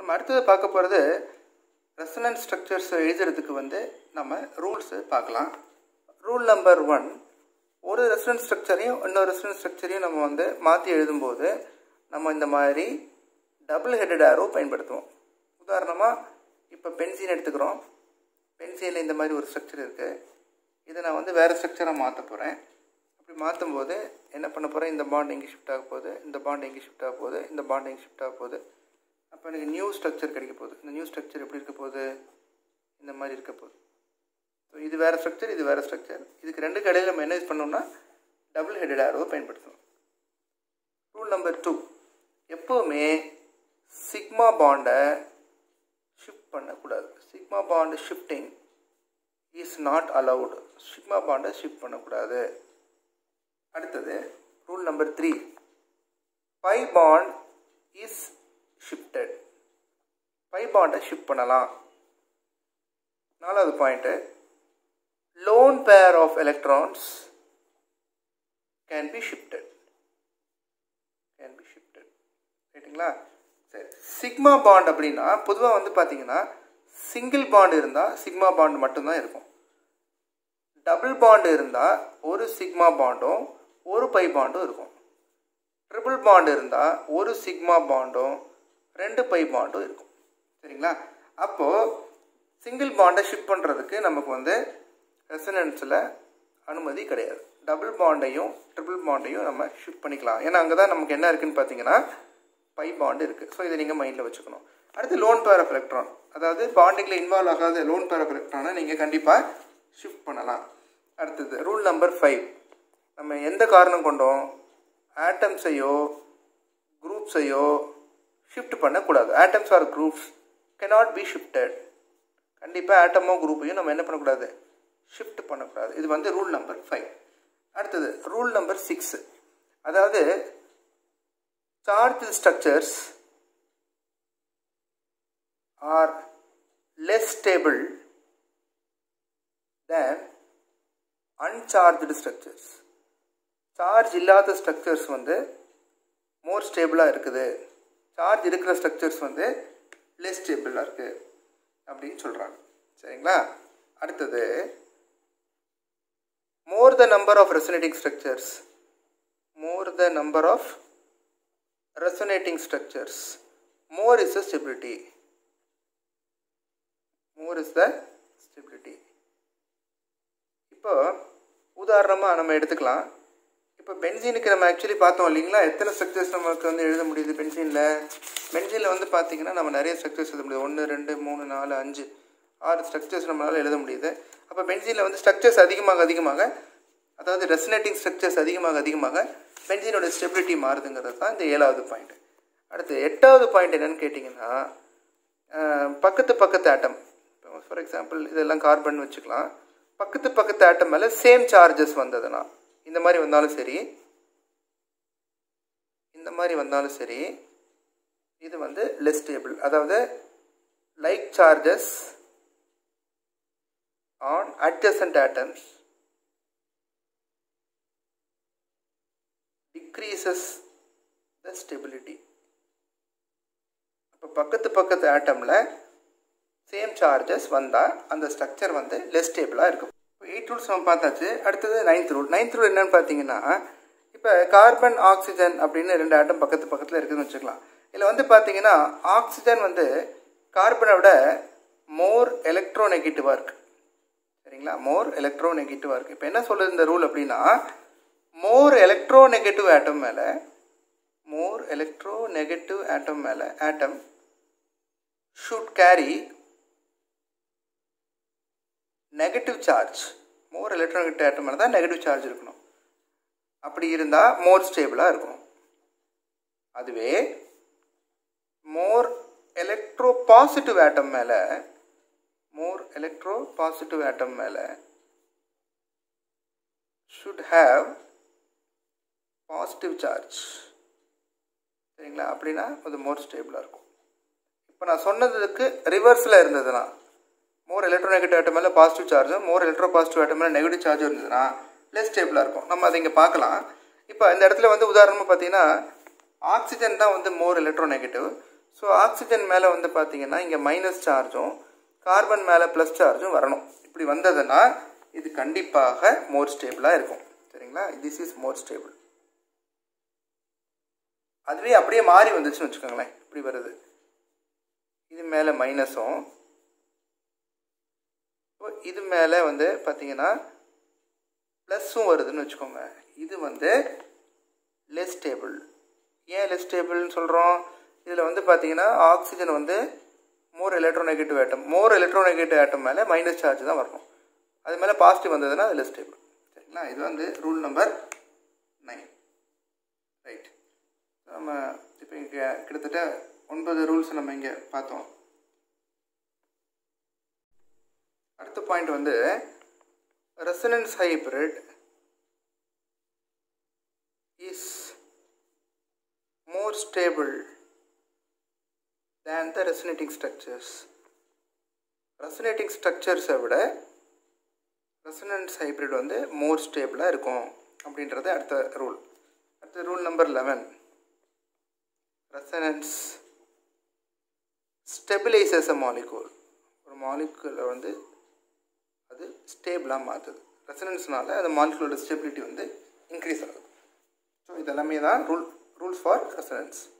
நம்ம அடுத்தது பார்க்க போகிறது ரெசனன்ஸ் ஸ்ட்ரக்சர்ஸ் எழுதுறதுக்கு வந்து நம்ம ரூல்ஸு பார்க்கலாம் ரூல் நம்பர் ஒன் ஒரு ரெசனன்ஸ் ஸ்ட்ரக்சரையும் இன்னொரு ரெசனன்ஸ் ஸ்ட்ரக்சரையும் நம்ம வந்து மாற்றி எழுதும்போது நம்ம இந்த மாதிரி டபுள் ஹெட்டட் ஆரோ பயன்படுத்துவோம் உதாரணமாக இப்போ பென்சின் எடுத்துக்கிறோம் பென்சினில் இந்த மாதிரி ஒரு ஸ்ட்ரக்சர் இருக்குது இதை நான் வந்து வேறு ஸ்ட்ரக்சராக மாற்ற போகிறேன் அப்படி மாற்றும் போது என்ன பண்ண போகிறேன் இந்த பாண்ட் எங்கே ஷிஃப்ட் ஆக போகுது இந்த பாண்ட் எங்கே ஷிஃப்ட் ஆக போகுது இந்த பாண்ட் எங்கே ஷிஃப்ட் ஆக போகுது அப்போ எனக்கு நியூ ஸ்ட்ரக்சர் கிடைக்க போகுது இந்த நியூ ஸ்ட்ரக்சர் எப்படி இருக்க போகுது இந்த மாதிரி இருக்க போகுது ஸோ இது வேறு ஸ்ட்ரக்சர் இது வேறு ஸ்ட்ரக்சர் இதுக்கு ரெண்டு கடையில் நம்ம என்ன யூஸ் பண்ணோம்னா டபுள் ஹெடட் ஆரோவை பயன்படுத்தணும் ரூல் நம்பர் டூ எப்போவுமே சிக்மா பாண்டை ஷிஃப்ட் பண்ணக்கூடாது sigma bond shifting is not allowed sigma பாண்டை ஷிஃப்ட் பண்ணக்கூடாது அடுத்தது rule number three pi bond is shifted pi பாண்டை ஷிஃப்ட் பண்ணலாம் நாலாவது point lone pair of electrons can be shifted can be shifted ரைட்டுங்களா சரி சிக்மா பாண்ட் அப்படின்னா பொதுவாக வந்து பார்த்தீங்கன்னா சிங்கிள் பாண்ட் இருந்தால் சிக்மா பாண்ட் மட்டும்தான் இருக்கும் டபுள் பாண்டு இருந்தால் ஒரு சிக்மா பாண்டும் ஒரு பை பாண்டும் இருக்கும் ட்ரிபிள் பாண்ட் இருந்தால் ஒரு சிக்மா பாண்டும் ரெண்டு பை பாண்டும் இருக்கும் சரிங்களா அப்போது சிங்கிள் பாண்டை ஷிஃப்ட் பண்ணுறதுக்கு நமக்கு வந்து ரெசனன்ஸில் அனுமதி கிடையாது டபுள் பாண்டையும் ட்ரிபிள் பாண்டையும் நம்ம ஷிஃப்ட் பண்ணிக்கலாம் ஏன்னா அங்கே தான் நமக்கு என்ன இருக்குதுன்னு பார்த்தீங்கன்னா பை பாண்டு இருக்குது ஸோ இதை நீங்கள் மைண்டில் வச்சுக்கணும் அடுத்து லோன் பேர் ஆஃப் எலக்ட்ரான் அதாவது பாண்டிங்கில் இன்வால்வ் ஆகாத லோன் பேர் ஆஃப் எலக்ட்ரானை நீங்கள் கண்டிப்பாக ஷிஃப்ட் பண்ணலாம் அடுத்தது ரூல் நம்பர் ஃபைவ் நம்ம எந்த காரணம் கொண்டோம் ஆட்டம்ஸையோ குரூப்ஸையோ ஷிஃப்ட் பண்ணக்கூடாது atoms or groups cannot be shifted கண்டிப்பாக ஆட்டமோ குரூப்பையும் நம்ம என்ன பண்ணக்கூடாது ஷிஃப்ட் பண்ணக்கூடாது இது வந்து ரூல் நம்பர் ஃபைவ் அடுத்தது ரூல் நம்பர் சிக்ஸ் அதாவது charge structures are less stable than uncharged structures charge இல்லாத ஸ்ட்ரக்சர்ஸ் வந்து மோர் ஸ்டேபிளாக இருக்குது சார்ஜ் இருக்கிற ஸ்ட்ரக்சர்ஸ் வந்து லெஸ் ஸ்டேபிளாக இருக்குது அப்படின்னு சொல்கிறாங்க சரிங்களா அடுத்தது more the number of resonating structures more the number of resonating structures more is the stability more is the stability இப்போ உதாரணமாக நம்ம எடுத்துக்கலாம் இப்போ பென்சீனுக்கு நம்ம ஆக்சுவலி பார்த்தோம் இல்லைங்களா எத்தனை ஸ்ட்ரக்சர்ஸ் நமக்கு வந்து எழுத முடியுது பென்சீனில் பென்சீனில் வந்து பார்த்தீங்கன்னா நம்ம நிறைய ஸ்ட்ரக்சர்ஸ் எழுத முடியுது ஒன்று ரெண்டு மூணு நாலு அஞ்சு ஆறு ஸ்ட்ரக்சர்ஸ் நம்மளால் எழுத முடியுது அப்போ பென்சீனில் வந்து ஸ்ட்ரக்சர்ஸ் அதிகமாக அதிகமாக அதாவது ரெசனேட்டிங் ஸ்ட்ரக்சர்ஸ் அதிகமாக அதிகமாக பென்சீனோட ஸ்டெபிலிட்டி மாறுதுங்கிறது தான் இந்த ஏழாவது பாயிண்ட் அடுத்து எட்டாவது பாயிண்ட் என்னென்னு கேட்டிங்கன்னா பக்கத்து பக்கத்து ஆட்டம் ஃபார் எக்ஸாம்பிள் இதெல்லாம் கார்பன் வச்சுக்கலாம் பக்கத்து பக்கத்து ஆட்டம் மேலே சேம் சார்ஜஸ் வந்ததுன்னா இந்த மாதிரி வந்தாலும் சரி இந்த மாதிரி வந்தாலும் சரி இது வந்து லெஸ் ஸ்டேபிள் அதாவது like charges on adjacent atoms decreases the stability அப்போ பக்கத்து பக்கத்து ஆட்டமில் சேம் சார்ஜஸ் வந்தால் அந்த ஸ்ட்ரக்சர் வந்து லெஸ் ஸ்டேபிளாக இருக்கும் இப்போ எயிட் ரூல்ஸ் நம்ம பார்த்தாச்சு அடுத்தது நைன்த் ரூல் நைன்த் ரூல் என்னன்னு பார்த்தீங்கன்னா இப்போ கார்பன் ஆக்சிஜன் அப்படின்னு ரெண்டு ஆட்டம் பக்கத்து பக்கத்தில் இருக்குதுன்னு வச்சுக்கலாம் இதில் வந்து பார்த்தீங்கன்னா ஆக்சிஜன் வந்து கார்பனை விட மோர் எலக்ட்ரோ நெகட்டிவாக இருக்குது சரிங்களா மோர் எலக்ட்ரோ நெகட்டிவாக இருக்குது இப்போ என்ன சொல்லுது இந்த ரூல் அப்படின்னா மோர் எலக்ட்ரோ நெகட்டிவ் ஆட்டம் மேலே மோர் எலக்ட்ரோ நெகட்டிவ் ஆட்டம் மேலே atom should carry negative charge more electronic atom மேலே தான் நெகட்டிவ் சார்ஜ் இருக்கணும் அப்படி இருந்தால் மோர் ஸ்டேபிளாக இருக்கணும் அதுவே மோர் எலக்ட்ரோ பாசிட்டிவ் ஆட்டம் மேலே மோர் எலக்ட்ரோ பாசிட்டிவ் ஆட்டம் மேலே ஷுட் ஹாவ் பாசிட்டிவ் சார்ஜ் சரிங்களா அப்படின்னா அது மோர் ஸ்டேபிளாக இருக்கும் இப்போ நான் சொன்னதுக்கு ரிவர்ஸில் இருந்ததுன்னா மோர் எலக்ட்ரோநெகட்டிவ் ஆட்டம் மேலே பாசிட்டிவ் சார்ஜும் மோர் எலக்ட்ரோ பாசிட்டிவ் ஆட்டம் மேலே நெகட்டிவ் சார்ஜும் இருந்ததுன்னா லெஸ் ஸ்டேபிளாக இருக்கும் நம்ம அதை இங்கே பார்க்கலாம் இப்போ இந்த இடத்துல வந்து உதாரணமாக பார்த்தீங்கன்னா ஆக்சிஜன் தான் வந்து மோர் எலக்ட்ரோநெகட்டிவ் ஸோ ஆக்சிஜன் மேலே வந்து பார்த்தீங்கன்னா இங்கே மைனஸ் சார்ஜும் கார்பன் மேலே ப்ளஸ் சார்ஜும் வரணும் இப்படி வந்ததுன்னா இது கண்டிப்பாக மோர் ஸ்டேபிளாக இருக்கும் சரிங்களா திஸ் இஸ் மோர் ஸ்டேபிள் அதுவே அப்படியே மாறி வந்துச்சுன்னு வச்சுக்கோங்களேன் இப்படி வருது இது மேலே மைனஸும் இது மேலே வந்து பார்த்தீங்கன்னா ப்ளஸ்ஸும் வருதுன்னு வச்சுக்கோங்க இது வந்து லெஸ் ஸ்டேபிள் ஏன் லெஸ் ஸ்டேபிள்னு சொல்கிறோம் இதில் வந்து பார்த்தீங்கன்னா ஆக்சிஜன் வந்து மோர் எலக்ட்ரோநெகட்டிவ் ஆட்டம் மோர் எலக்ட்ரோநெகட்டிவ் ஆட்டம் மேலே மைனஸ் சார்ஜ் தான் வரணும் அது மேலே பாசிட்டிவ் வந்ததுன்னா அது லெஸ் ஸ்டேபிள் சரிங்களா இது வந்து ரூல் நம்பர் நைன் ரைட் நம்ம இப்போ இங்கே கிட்டத்தட்ட ஒன்பது ரூல்ஸ் நம்ம இங்கே பார்த்தோம் அடுத்த பாயிண்ட் வந்து resonance hybrid is more stable than the resonating structures resonating ஸ்ட்ரக்சர்ஸை விட ரெசனன்ஸ் ஹைப்ரிட் வந்து மோர் ஸ்டேபிளாக இருக்கும் அப்படின்றது அடுத்த ரூல் அடுத்த rule number eleven resonance stabilises a molecule ஒரு மாலிகூலை வந்து அது ஸ்டேபிளாக மாற்றுது ரெசனன்ஸ்னால அந்த மாலிகுலோட ஸ்டெபிலிட்டி வந்து இன்க்ரீஸ் ஆகுது ஸோ இதெல்லாமே தான் ரூல் ரூல்ஸ் ஃபார் ரெசனன்ஸ்